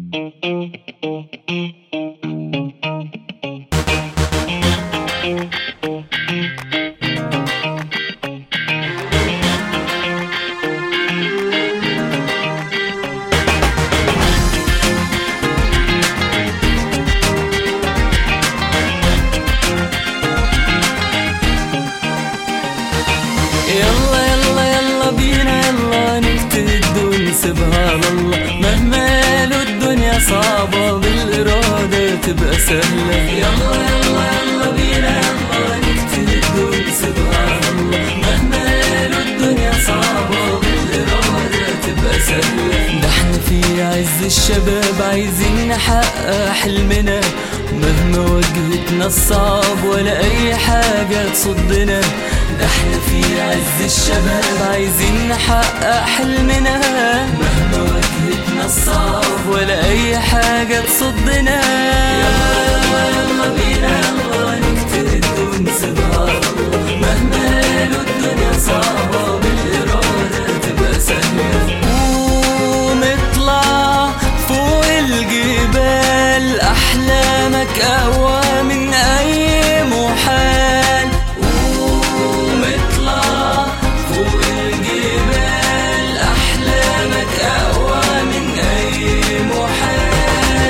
يلا يلا يلا بينا يلا نجتهد ونسيبها لله مهما له الدنيا صعبة بالإرادة تبقى سهلة يلا يلا يلا بينا يلا نجتهد ونسيبها لله مهما له الدنيا صعبة بالإرادة تبقى سهلة ده احنا في عز الشباب عايزين نحقق حلمنا مهما واجهتنا الصعب ولا أي حاجة تصدنا ده احنا في عز الشباب عايزين نحقق حلمنا مهما واجهتنا الصعب ولا أي حاجة تصدنا يلا يلا يلا بينا يلا نجتهد ونسيبها الله مهما له الدنيا صعبة بالإرادة تبقى سهلة قوم اطلع فوق الجبال أحلامك أقوى من أي محال قوم اطلع فوق الجبال أحلامك أقوى من أي محال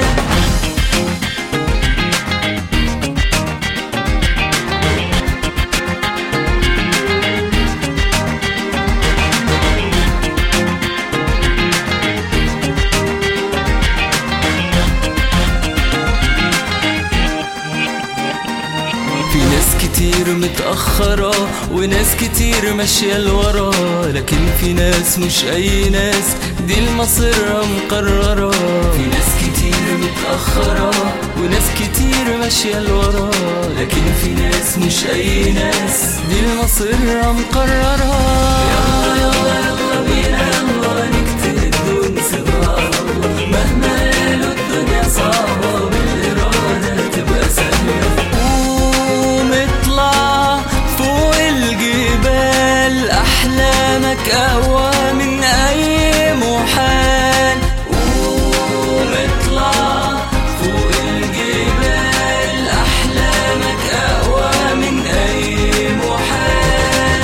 في ناس كتير متأخرة وناس كتير ماشية لورا لكن في ناس مش أي ناس دي المصيرة مقررة في ناس كتير متأخرة وناس كتير ماشية لورا لكن في ناس مش أي ناس دي المصيرة مقررة يلا يلا يلا بينا يلا نجتهد ونسيبها الله مهما له الدنيا صعبة بالإرادة تبقى سهلة قوم اطلع فوق الجبال أحلامك أقوى من أي محال قوم اطلع فوق الجبال أحلامك أقوى من أي محال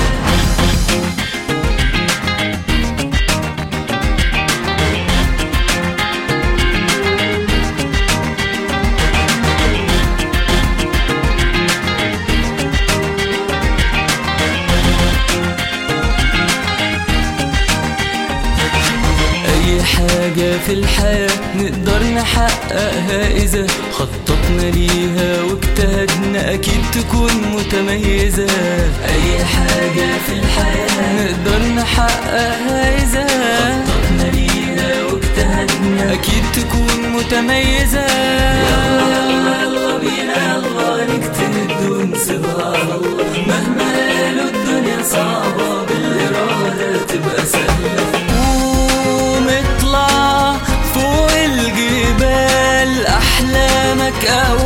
أي حاجة في الحياة نقدر نحققها إذا خططنا ليها واجتهدنا أكيد تكون متميزة أي حاجة في الحياة نقدر نحققها إذا خططنا ليها واجتهدنا أكيد تكون متميزة يلا يلا يلا بينا يلا نجتهد ونسيبها الله مهما له الدنيا صعبة بالإرادة تبقى سهلة قوم اطلع فوق الجبال أحلامك أقوى